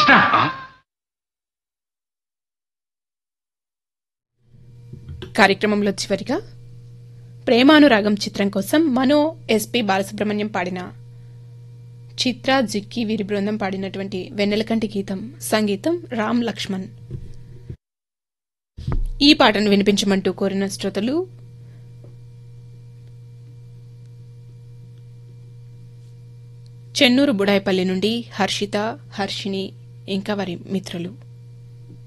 కృష్ణ కార్యక్రమంలో చివరిగా ప్రేమానురాగం చిత్రం కోసం మనో ఎస్పి బాలసుబ్రహ్మణ్యం పాడిన చిత్ర జిక్కి వీరి బృందం పాడినటువంటి వెన్నెలకంటి గీతం సంగీతం రామ్ లక్ష్మణ్ ఈ పాటను వినిపించమంటూ కోరిన శ్రోతలు చెన్నూరు బుడాయిపల్లి నుండి హర్షిత హర్షిని ఇంకా వారి మిత్రులు